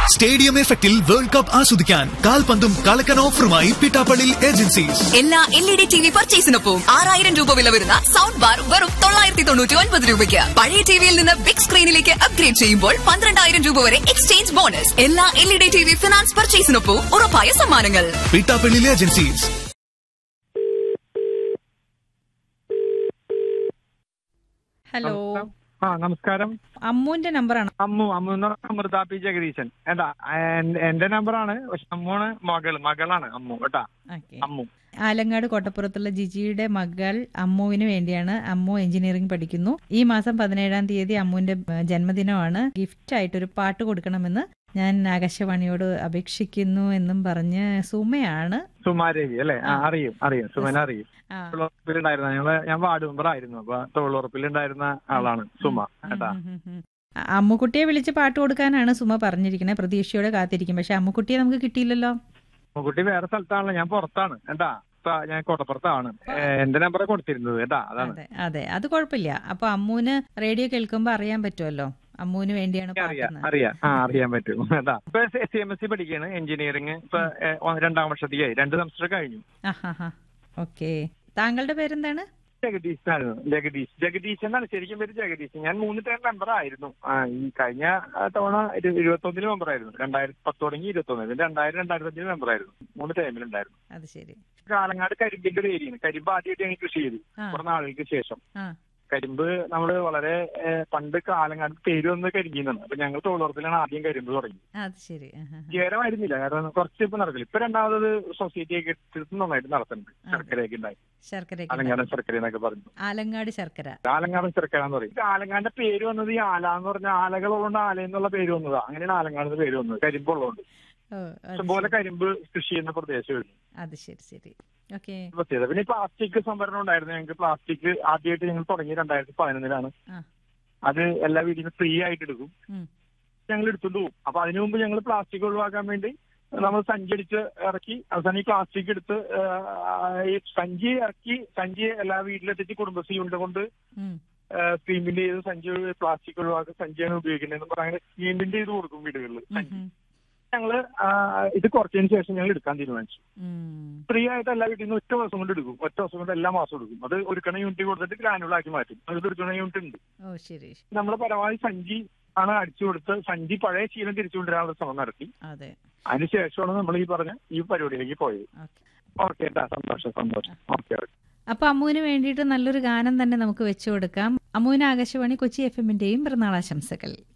Stadium എഫക്റ്റിൽ world cup ആസ്വദിക്കാൻ കാൽപന്തും കളക്കൻ ഓഫറുമായി പിട്ടാപ്പള്ളി ഏജൻസീസ് എല്ലാ എൽ ഇ ഡി ടി വി പർച്ചേസിനൊപ്പം ആറായിരം രൂപ വില വരുന്ന സൗണ്ട് ബാർ വെറും തൊള്ളായിരത്തി തൊണ്ണൂറ്റി ഒൻപത് രൂപയ്ക്ക് പഴയ ടിവിയിൽ നിന്ന് ബിഗ് സ്ക്രീനിലേക്ക് അപ്ഗ്രേഡ് ചെയ്യുമ്പോൾ പന്ത്രണ്ടായിരം രൂപ വരെ എക്സ്ചേഞ്ച് ബോണസ് എല്ലാ എൽ ഇ ഡി ടി വി ഫിനാൻസ് പർച്ചേസിനൊപ്പം ഉറപ്പായ സമ്മാനങ്ങൾ പിട്ടാപ്പള്ളി ഏജൻസീസ് ഹലോ ആ നമസ്കാരം അമ്മുവിന്റെ നമ്പറാണ് അമ്മു അമ്മു എന്ന് പറഞ്ഞ അമൃത പി ജഗദീശൻ ഏട്ടാ എൻ- എന്റെ നമ്പറാണ് പക്ഷെ അമ്മുവാണ് മകൾ മകളാണ് അമ്മു കേട്ടാ ഓക്കെ അമ്മു ആലങ്ങാട് കോട്ടപ്പുറത്തുള്ള ജിജിയുടെ മകൾ അമ്മുവിന് വേണ്ടിയാണ് അമ്മു എഞ്ചിനീയറിംഗ് പഠിക്കുന്നു ഈ മാസം പതിനേഴാം തീയതി അമ്മുവിന്റെ ഏഹ്, ജന്മദിനമാണ് ഗിഫ്റ്റ് ആയിട്ട് ഒരു പാട്ട് കൊടുക്കണമെന്ന് ഞാൻ ആകാശവാണിയോട് അപേക്ഷിക്കുന്നു എന്നും പറഞ്ഞ് സുമയാണ് സുമാരേവി അല്ലേ ആ, ആ. അറിയും അറിയും സുമന അറിയും ആ, തൊഴിലുറപ്പിലുണ്ടായിരുന്ന ഞങ്ങള് ഞാൻ വാർഡ് മെമ്പർ ആയിരുന്നു അപ്പൊ തൊഴിലുറപ്പിലുണ്ടായിരുന്ന ആളാണ് സുമ കേട്ടാ ഉം, ഉം, ഉം. അ- അമ്മുക്കുട്ടിയെ വിളിച്ച് പാട്ട് കൊടുക്കാനാണ് സുമ പറഞ്ഞിരിക്കുന്നത് പ്രതീക്ഷയോടെ കാത്തിരിക്കും പക്ഷെ അമ്മുക്കുട്ടിയെ നമുക്ക് കിട്ടിയില്ലല്ലോ കുട്ടി വേറെ സ്ഥലത്താണല്ലോ ഞാൻ പുറത്താണ് കേട്ടാ ഇപ്പൊ ഞാൻ കോട്ടപ്പുറത്താണ് ഏ, എന്റെ നമ്പർ കൊടുത്തിരുന്നത് കേട്ടാ അതാണ് അതെ അതെ അത് കുഴപ്പമില്ല അപ്പൊ അമ്മുവിന് റേഡിയോ കേൾക്കുമ്പോ അറിയാൻ പറ്റുമല്ലോ അമ്മുവിന് വേണ്ടിയാണ് അറിയാം പാടുന്നത് അറിയാം ആ അറിയാൻ പറ്റും കേട്ടാ ഇപ്പൊ സി എം എസ് സി പഠിക്കുകയാണ് എഞ്ചിനീയറിംഗ് ഇപ്പൊ ഏ, രണ്ടാം വർഷത്തേക്കായി രണ്ട് സെമസ്റ്റർ കഴിഞ്ഞു ആഹാ ഓക്കെ താങ്കളുടെ പേരെന്താണ് ജഗദീഷ് ആയിരുന്നു ജഗദീഷ് ജഗദീഷ് എന്നാണ് ശരിക്കും പേര് ജഗദീഷ് ഞാൻ മൂന്ന് ടൈം മെമ്പർ ആയിരുന്നു ആ, ഈ കഴിഞ്ഞ ആ, തവണ ഇരുപത്തൊന്നില് മെമ്പർ ആയിരുന്നു രണ്ടായിരത്തി പത്ത് തുടങ്ങി ഇരുപത്തൊന്ന് രണ്ടായിരം രണ്ടായിരത്തി അഞ്ചില് മെമ്പർ ആയിരുന്നു മൂന്ന് ടൈമിലുണ്ടായിരുന്നു അത് ശരി കാലങ്ങാട് കരിമ്പിന്റെ ഒരു ഏരിയയാണ് കരിമ്പ് ആദ്യമായിട്ട് ഞങ്ങൾ കൃഷി ചെയ്തു ആ കുറെ നാളുകൾക്ക് ശേഷം ആ കരിമ്പ് നമ്മൾ വളരെ ഏ, പണ്ട് കാലങ്ങാട് പേര് വന്ന് കരിമ്പിന്നാണ് അപ്പൊ ഞങ്ങൾ തൊഴിലുറപ്പിലാണ് ആദ്യം കരിമ്പ് തുടങ്ങി അത് ശരി ആഹാ. വിജയകരമായിരുന്നില്ല കാരണം കുറച്ച് ഇപ്പൊ നടക്കില്ല ഇപ്പൊ രണ്ടാമത് സൊസൈറ്റി ഒക്കെ എടുത്തിട്ട് നന്നായിട്ട് നടത്തുന്നുണ്ട് ശർക്കരയൊക്കെ ഉണ്ടായി ശർക്കര ആലങ്ങാടൻ ശർക്കര എന്നൊക്കെ പറഞ്ഞു ആലങ്ങാട് ശർക്കര ആലങ്ങാടൻ ചെറുക്കര എന്ന് പറയും ആലങ്ങാടിന്റെ പേര് വന്നത് ഈ ആല എന്ന് പറഞ്ഞ ആലകളുള്ളതുകൊണ്ട് ആല എന്നുള്ള പേര് വന്നതാ അങ്ങനെയാണ് ആലങ്ങാടിന്റെ പേര് വന്നത് കരിമ്പുള്ളതുകൊണ്ട് ഓ അത് ഇഷ്ടംപോലെ ശരി. കരിമ്പ് കൃഷി ചെയ്യുന്ന പ്രദേശമായിരുന്നു അത് ശരി ശരി ഓക്കെ പ്രത്യേകത പിന്നെ ഈ പ്ലാസ്റ്റിക് സംഭരണം ഉണ്ടായിരുന്നു ഞങ്ങൾക്ക് പ്ലാസ്റ്റിക് ആദ്യമായിട്ട് ഞങ്ങൾ തുടങ്ങി രണ്ടായിരത്തി പതിനൊന്നിലാണ് ആ. അത് എല്ലാ വീട്ടിലും ഫ്രീ ആയിട്ട് എടുക്കും ഉം. ഞങ്ങൾ എടുത്തുകൊണ്ട് പോകും അപ്പൊ അതിനു മുമ്പ് ഞങ്ങൾ പ്ലാസ്റ്റിക് ഒഴിവാക്കാൻ വേണ്ടി നമ്മൾ സഞ്ചി അടിച്ച് ഇറക്കി അവസാനം ഈ പ്ലാസ്റ്റിക് എടുത്ത് ആ, ഈ സഞ്ചി ഇറക്കി സഞ്ചി എല്ലാ വീട്ടിലെത്തിച്ച് കുടുംബശ്രീ ഉണ്ട് കൊണ്ട് സ്കീമിന്റെ ചെയ്ത് സഞ്ചി പ്ലാസ്റ്റിക് ഒഴിവാക്കി സഞ്ചിയാണ് ഉപയോഗിക്കുന്നതെന്ന് പറഞ്ഞാൽ അങ്ങനെ സ്കീമിന്റെ ചെയ്ത് കൊടുക്കും വീടുകളിൽ സഞ്ചി ഞങ്ങള് ആ, ഇത് കുറച്ചതിന് ശേഷം ഞങ്ങൾ എടുക്കാൻ തീരുമാനിച്ചു ഫ്രീ ആയിട്ട് എല്ലാ വീട്ടിൽ നിന്ന് ഒറ്റ ദിവസം കൊണ്ട് എടുക്കും ഒറ്റ ദിവസം കൊണ്ട് എല്ലാ മാസവും എടുക്കും അത് ഒരുക്കണ യൂണിറ്റ് കൊടുത്തിട്ട് ഗ്രാനുവൽ ആക്കി മാറ്റും അത് എടുക്കണ യൂണിറ്റ് ഉണ്ട് ഓ ശരി നമ്മൾ പരമാവധി സഞ്ചി ആണ് അടിച്ചു കൊടുത്ത് സഞ്ചി പഴയ ശീലം തിരിച്ചു കൊണ്ടുവരാനുള്ള ശ്രമം നടത്തി അതെ അതിനുശേഷമാണ് നമ്മൾ ഈ പറഞ്ഞ ഈ പരിപാടിയിലേക്ക് പോയത് ഓക്കെ ഓക്കെ ഏട്ടാ സന്തോഷം സന്തോഷം ഓക്കെ ഓക്കെ അപ്പൊ അമ്മുവിന് വേണ്ടിയിട്ട് നല്ലൊരു ഗാനം തന്നെ നമുക്ക് വെച്ചു കൊടുക്കാം അമ്മുവിന് ആകാശവാണി കൊച്ചി എഫ് എമ്മിന്റെയും പിറന്നാളാശംസകൾ